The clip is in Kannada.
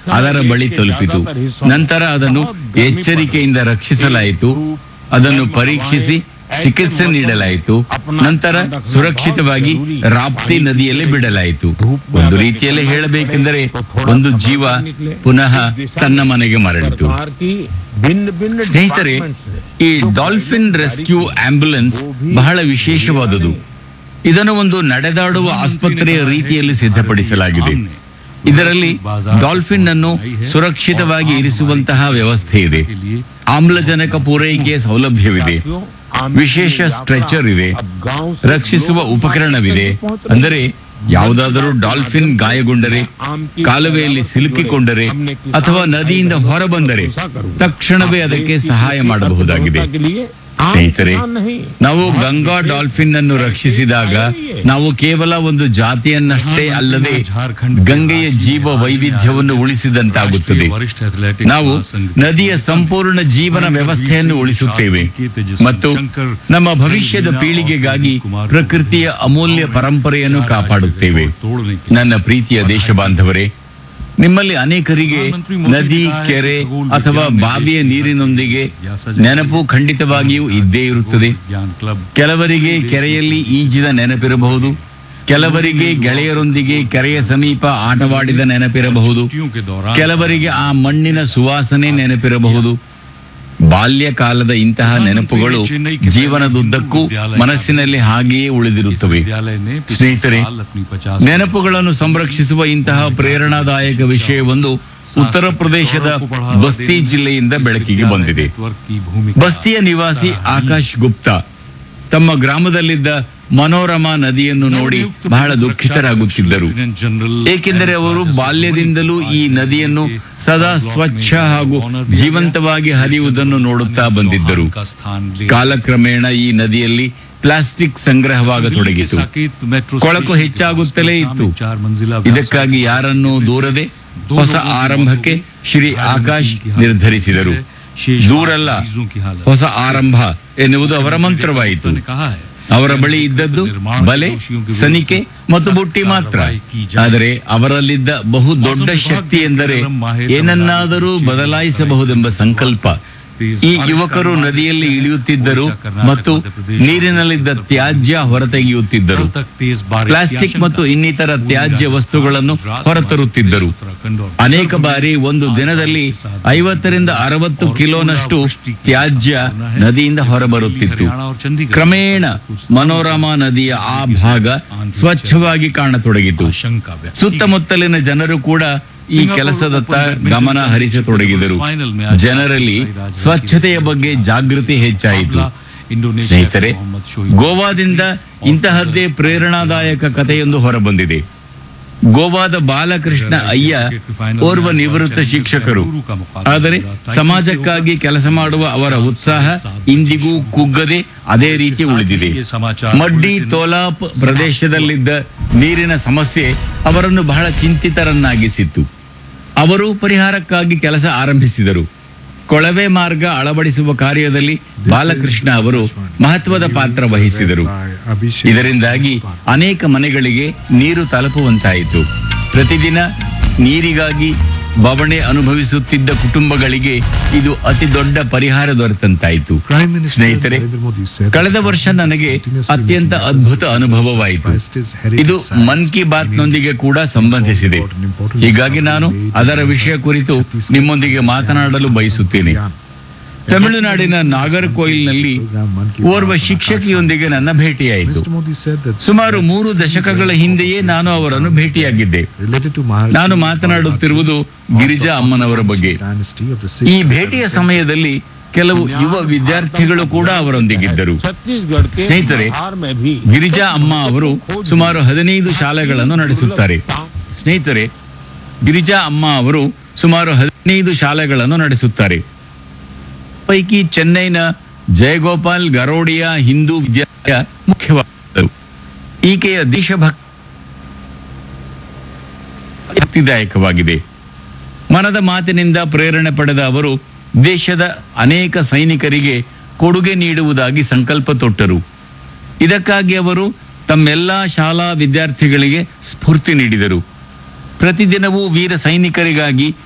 ಅದರ ಬಳಿ ತಲುಪಿತು ನಂತರ ಅದನ್ನು ಎಚ್ಚರಿಕೆಯಿಂದ ರಕ್ಷಿಸಲಾಯಿತು ಅದನ್ನು ಪರೀಕ್ಷಿಸಿ ಚಿಕಿತ್ಸೆ ನೀಡಲಾಯಿತು ನಂತರ ಸುರಕ್ಷಿತವಾಗಿ ರಾಪ್ತಿ ನದಿಯಲ್ಲಿ ಬಿಡಲಾಯಿತು ಒಂದು ರೀತಿಯಲ್ಲಿ ಹೇಳಬೇಕೆಂದರೆ ಒಂದು ಜೀವ ಪುನಃ ತನ್ನ ಮನೆಗೆ ಮರಳಿತು ಸ್ನೇಹಿತರೆ ಈ ಡಾಲ್ಫಿನ್ ರೆಸ್ಕ್ಯೂ ಆಂಬ್ಯುಲೆನ್ಸ್ ಬಹಳ ವಿಶೇಷವಾದುದು ಇದನ್ನು ಒಂದು ನಡೆದಾಡುವ ಆಸ್ಪತ್ರೆಯ ರೀತಿಯಲ್ಲಿ ಸಿದ್ಧಪಡಿಸಲಾಗಿದೆ ಇದರಲ್ಲಿ ಡಾಲ್ಫಿನ್ ಅನ್ನು ಸುರಕ್ಷಿತವಾಗಿ ಇರಿಸುವಂತಹ ವ್ಯವಸ್ಥೆ ಇದೆ ಆಮ್ಲಜನಕ ಪೂರೈಕೆಯ ಸೌಲಭ್ಯವಿದೆ ವಿಶೇಷ ಸ್ಟ್ರೆಚರ್ ಇದೆ ರಕ್ಷಿಸುವ ಉಪಕರಣವಿದೆ ಅಂದರೆ ಯಾವುದಾದರೂ ಡಾಲ್ಫಿನ್ ಗಾಯಗೊಂಡರೆ ಕಾಲುವೆಯಲ್ಲಿ ಸಿಲುಕಿಕೊಂಡರೆ ಅಥವಾ ನದಿಯಿಂದ ಹೊರಬಂದರೆ ತಕ್ಷಣವೇ ಅದಕ್ಕೆ ಸಹಾಯ ಮಾಡಬಹುದಾಗಿದೆ ಸ್ನೇಹಿತರೆ ನಾವು ಗಂಗಾ ಡಾಲ್ಫಿನ್ ಅನ್ನು ರಕ್ಷಿಸಿದಾಗ ನಾವು ಕೇವಲ ಒಂದು ಜಾತಿಯನ್ನಷ್ಟೇ ಅಲ್ಲದೆ ಗಂಗೆಯ ಜೀವ ವೈವಿಧ್ಯವನ್ನು ಉಳಿಸಿದಂತಾಗುತ್ತದೆ ನಾವು ನದಿಯ ಸಂಪೂರ್ಣ ಜೀವನ ವ್ಯವಸ್ಥೆಯನ್ನು ಉಳಿಸುತ್ತೇವೆ ಮತ್ತು ನಮ್ಮ ಭವಿಷ್ಯದ ಪೀಳಿಗೆಗಾಗಿ ಪ್ರಕೃತಿಯ ಅಮೂಲ್ಯ ಪರಂಪರೆಯನ್ನು ಕಾಪಾಡುತ್ತೇವೆ ನನ್ನ ಪ್ರೀತಿಯ ದೇಶ ಬಾಂಧವರೇ ನಿಮ್ಮಲ್ಲಿ ಅನೇಕರಿಗೆ ನದಿ ಕೆರೆ ಅಥವಾ ಬಾವಿಯ ನೀರಿನೊಂದಿಗೆ ನೆನಪು ಖಂಡಿತವಾಗಿಯೂ ಇದ್ದೇ ಇರುತ್ತದೆ ಕೆಲವರಿಗೆ ಕೆರೆಯಲ್ಲಿ ಈಜಿದ ನೆನಪಿರಬಹುದು ಕೆಲವರಿಗೆ ಗೆಳೆಯರೊಂದಿಗೆ ಕೆರೆಯ ಸಮೀಪ ಆಟವಾಡಿದ ನೆನಪಿರಬಹುದು ಕೆಲವರಿಗೆ ಆ ಮಣ್ಣಿನ ಸುವಾಸನೆ ನೆನಪಿರಬಹುದು ಬಾಲ್ಯಕಾಲದ ಇಂತಹ ನೆನಪುಗಳು ಜೀವನದುದ್ದಕ್ಕೂ ಮನಸ್ಸಿನಲ್ಲಿ ಹಾಗೆಯೇ ಉಳಿದಿರುತ್ತವೆ ಸ್ನೇಹಿತರೆ ನೆನಪುಗಳನ್ನು ಸಂರಕ್ಷಿಸುವ ಇಂತಹ ಪ್ರೇರಣಾದಾಯಕ ವಿಷಯವೊಂದು ಉತ್ತರ ಪ್ರದೇಶದ ಬಸ್ತಿ ಜಿಲ್ಲೆಯಿಂದ ಬೆಳಕಿಗೆ ಬಂದಿದೆ ಬಸ್ತಿಯ ನಿವಾಸಿ ಆಕಾಶ್ ಗುಪ್ತಾ ತಮ್ಮ ಗ್ರಾಮದಲ್ಲಿದ್ದ ಮನೋರಮಾ ನದಿಯನ್ನು ನೋಡಿ ಬಹಳ ದುಃಖಿತರಾಗುತ್ತಿದ್ದರು ಏಕೆಂದರೆ ಅವರು ಬಾಲ್ಯದಿಂದಲೂ ಈ ನದಿಯನ್ನು ಸದಾ ಸ್ವಚ್ಛ ಹಾಗೂ ಜೀವಂತವಾಗಿ ಹರಿಯುವುದನ್ನು ನೋಡುತ್ತಾ ಬಂದಿದ್ದರು ಕಾಲಕ್ರಮೇಣ ಈ ನದಿಯಲ್ಲಿ ಪ್ಲಾಸ್ಟಿಕ್ ಸಂಗ್ರಹವಾಗತೊಡಗಿತು ಕೊಳಕು ಹೆಚ್ಚಾಗುತ್ತಲೇ ಇತ್ತು ಇದಕ್ಕಾಗಿ ಯಾರನ್ನೂ ದೂರದೆ ಹೊಸ ಆರಂಭಕ್ಕೆ ಶ್ರೀ ಆಕಾಶ್ ನಿರ್ಧರಿಸಿದರು ದೂರಲ್ಲ ಹೊಸ ಆರಂಭ ಎನ್ನುವುದು ಅವರ ಮಂತ್ರವಾಯಿತು ಅವರ ಬಳಿ ಇದ್ದದ್ದು ಬಲೆ ಸನಿಕೆ ಮತ್ತು ಬುಟ್ಟಿ ಮಾತ್ರ ಆದರೆ ಅವರಲ್ಲಿದ್ದ ಬಹು ದೊಡ್ಡ ಶಕ್ತಿ ಎಂದರೆ ಏನನ್ನಾದರೂ ಬದಲಾಯಿಸಬಹುದೆಂಬ ಸಂಕಲ್ಪ ಈ ಯುವಕರು ನದಿಯಲ್ಲಿ ಇಳಿಯುತ್ತಿದ್ದರು ಮತ್ತು ನೀರಿನಲ್ಲಿದ್ದ ತ್ಯಾಜ್ಯ ಹೊರತೆಗೆಯುತ್ತಿದ್ದರು ಪ್ಲಾಸ್ಟಿಕ್ ಮತ್ತು ಇನ್ನಿತರ ತ್ಯಾಜ್ಯ ವಸ್ತುಗಳನ್ನು ಹೊರತರುತ್ತಿದ್ದರು ಅನೇಕ ಬಾರಿ ಒಂದು ದಿನದಲ್ಲಿ ಐವತ್ತರಿಂದ ಅರವತ್ತು ಕಿಲೋನಷ್ಟು ತ್ಯಾಜ್ಯ ನದಿಯಿಂದ ಹೊರಬರುತ್ತಿತ್ತು ಕ್ರಮೇಣ ಮನೋರಮಾ ನದಿಯ ಆ ಭಾಗ ಸ್ವಚ್ಛವಾಗಿ ಕಾಣತೊಡಗಿತು ಸುತ್ತಮುತ್ತಲಿನ ಜನರು ಕೂಡ ಈ ಕೆಲಸದತ್ತ ಗಮನ ಹರಿಸತೊಡಗಿದರು ಜನರಲ್ಲಿ ಸ್ವಚ್ಛತೆಯ ಬಗ್ಗೆ ಜಾಗೃತಿ ಹೆಚ್ಚಾಯಿತು ಸ್ನೇಹಿತರೆ ಗೋವಾದಿಂದ ಇಂತಹದ್ದೇ ಪ್ರೇರಣಾದಾಯಕ ಕಥೆಯೊಂದು ಹೊರಬಂದಿದೆ ಗೋವಾದ ಬಾಲಕೃಷ್ಣ ಅಯ್ಯ ಓರ್ವ ನಿವೃತ್ತ ಶಿಕ್ಷಕರು ಆದರೆ ಸಮಾಜಕ್ಕಾಗಿ ಕೆಲಸ ಮಾಡುವ ಅವರ ಉತ್ಸಾಹ ಇಂದಿಗೂ ಕುಗ್ಗದೆ ಅದೇ ರೀತಿ ಉಳಿದಿದೆ ಮಡ್ಡಿ ತೋಲಾಪ್ ಪ್ರದೇಶದಲ್ಲಿದ್ದ ನೀರಿನ ಸಮಸ್ಯೆ ಅವರನ್ನು ಬಹಳ ಚಿಂತಿತರನ್ನಾಗಿಸಿತ್ತು ಅವರು ಪರಿಹಾರಕ್ಕಾಗಿ ಕೆಲಸ ಆರಂಭಿಸಿದರು ಕೊಳವೆ ಮಾರ್ಗ ಅಳವಡಿಸುವ ಕಾರ್ಯದಲ್ಲಿ ಬಾಲಕೃಷ್ಣ ಅವರು ಮಹತ್ವದ ಪಾತ್ರ ವಹಿಸಿದರು ಇದರಿಂದಾಗಿ ಅನೇಕ ಮನೆಗಳಿಗೆ ನೀರು ತಲುಪುವಂತಾಯಿತು ಪ್ರತಿದಿನ ನೀರಿಗಾಗಿ ಬವಣೆ ಅನುಭವಿಸುತ್ತಿದ್ದ ಕುಟುಂಬಗಳಿಗೆ ಇದು ಅತಿ ದೊಡ್ಡ ಪರಿಹಾರ ದೊರೆತಂತಾಯಿತು ಸ್ನೇಹಿತರೆ ಕಳೆದ ವರ್ಷ ನನಗೆ ಅತ್ಯಂತ ಅದ್ಭುತ ಅನುಭವವಾಯಿತು ಇದು ಮನ್ ಕಿ ಬಾತ್ ನೊಂದಿಗೆ ಕೂಡ ಸಂಬಂಧಿಸಿದೆ ಹೀಗಾಗಿ ನಾನು ಅದರ ವಿಷಯ ಕುರಿತು ನಿಮ್ಮೊಂದಿಗೆ ಮಾತನಾಡಲು ಬಯಸುತ್ತೇನೆ ತಮಿಳುನಾಡಿನ ನಾಗರ್ಕೋಯಿಲ್ನಲ್ಲಿ ಓರ್ವ ಶಿಕ್ಷಕಿಯೊಂದಿಗೆ ನನ್ನ ಭೇಟಿಯಾಯಿತು ಸುಮಾರು ಮೂರು ದಶಕಗಳ ಹಿಂದೆಯೇ ನಾನು ಅವರನ್ನು ಭೇಟಿಯಾಗಿದ್ದೆ ನಾನು ಮಾತನಾಡುತ್ತಿರುವುದು ಗಿರಿಜಾ ಅಮ್ಮನವರ ಬಗ್ಗೆ ಈ ಭೇಟಿಯ ಸಮಯದಲ್ಲಿ ಕೆಲವು ಯುವ ವಿದ್ಯಾರ್ಥಿಗಳು ಕೂಡ ಅವರೊಂದಿಗಿದ್ದರು ಸ್ನೇಹಿತರೆ ಗಿರಿಜಾ ಅಮ್ಮ ಅವರು ಸುಮಾರು ಹದಿನೈದು ಶಾಲೆಗಳನ್ನು ನಡೆಸುತ್ತಾರೆ ಸ್ನೇಹಿತರೆ ಗಿರಿಜಾ ಅಮ್ಮ ಅವರು ಸುಮಾರು ಹದಿನೈದು ಶಾಲೆಗಳನ್ನು ನಡೆಸುತ್ತಾರೆ ಪೈಕಿ ಚೆನ್ನೈನ ಜಯಗೋಪಾಲ್ ಗರೋಡಿಯಾ ಹಿಂದೂ ವಿದ್ಯಾಲಯ ಮುಖ್ಯವಾದರು ಈಕೆಯ ದೇಶಭಕ್ತಿದಾಯಕವಾಗಿದೆ ಮನದ ಮಾತಿನಿಂದ ಪ್ರೇರಣೆ ಪಡೆದ ಅವರು ದೇಶದ ಅನೇಕ ಸೈನಿಕರಿಗೆ ಕೊಡುಗೆ ನೀಡುವುದಾಗಿ ಸಂಕಲ್ಪ ತೊಟ್ಟರು ಇದಕ್ಕಾಗಿ ಅವರು ತಮ್ಮೆಲ್ಲ ಶಾಲಾ ವಿದ್ಯಾರ್ಥಿಗಳಿಗೆ ಸ್ಫೂರ್ತಿ ನೀಡಿದರು ಪ್ರತಿದಿನವೂ ವೀರ ಸೈನಿಕರಿಗಾಗಿ